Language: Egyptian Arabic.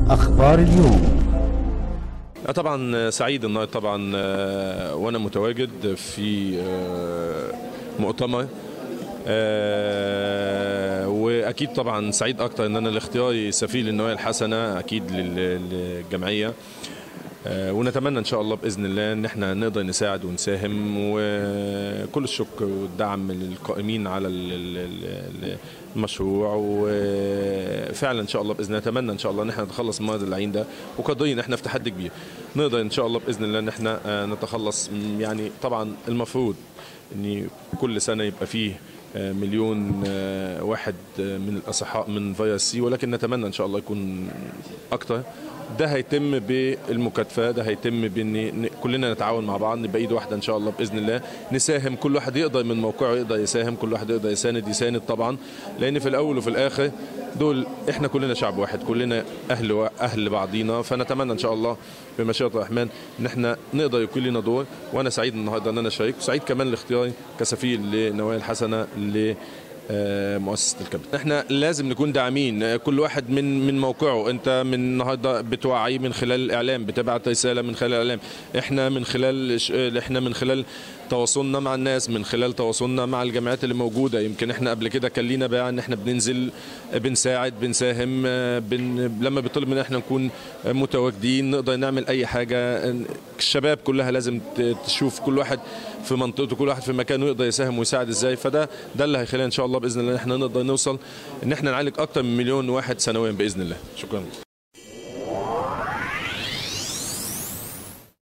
أخبار اليوم طبعا سعيد النهارده طبعا آه، وانا متواجد في آه، مؤتمر آه، واكيد طبعا سعيد اكتر ان انا لاختياري سفير للنوايا الحسنه اكيد لل- للجمعيه آه، ونتمنى ان شاء الله باذن الله ان احنا نقدر نساعد ونساهم وكل الشكر والدعم للقائمين على ال- ال- ال- المشروع وفعلا ان شاء الله باذن الله نتمنى ان شاء الله ان احنا نتخلص من مرض العين ده وقادرين احنا في تحدي كبير نقدر ان شاء الله باذن الله ان احنا آه، نتخلص من- يعني طبعا المفروض ان كل سنه يبقى فيه آه، مليون آه، واحد آه، من الاصحاء من فيروس سي ولكن نتمنى ان شاء الله يكون اكتر ده هيتم بالمكاتفه ده هيتم بان ن- كلنا نتعاون مع بعض نبقى ايد واحده ان شاء الله باذن الله نساهم كل واحد يقدر من موقعه يقدر يساهم كل واحد يقدر يساند يساند طبعا لان في الاول وفي الاخر دول احنا كلنا شعب واحد كلنا اهل و- اهل بعضينا فنتمنى ان شاء الله بمشيئه الرحمن ان احنا نقدر يكون لنا دور وانا سعيد النهارده ان انا شارك وسعيد كمان لاختياري كسفير لنوايا الحسنه ل آه، مؤسسه الكابيتال احنا لازم نكون داعمين آه، كل واحد من من موقعه انت من النهارده بتوعي من خلال الاعلام بتبعت رساله من خلال الاعلام احنا من خلال ش- آه، احنا من خلال تواصلنا مع الناس من خلال تواصلنا مع الجامعات اللي موجوده يمكن احنا قبل كده كان لينا بقى ان احنا بننزل آه، بنساعد بنساهم آه، بن لما بيطلب ان احنا نكون آه، متواجدين نقدر نعمل اي حاجه آه، الشباب كلها لازم ت- تشوف كل واحد في منطقته كل واحد في مكانه يقدر يساهم ويساعد ازاي فده ده اللي هيخلينا ان شاء الله باذن الله ان احنا نقدر نوصل ان احنا نعالج اكتر من مليون واحد سنويا باذن الله شكرا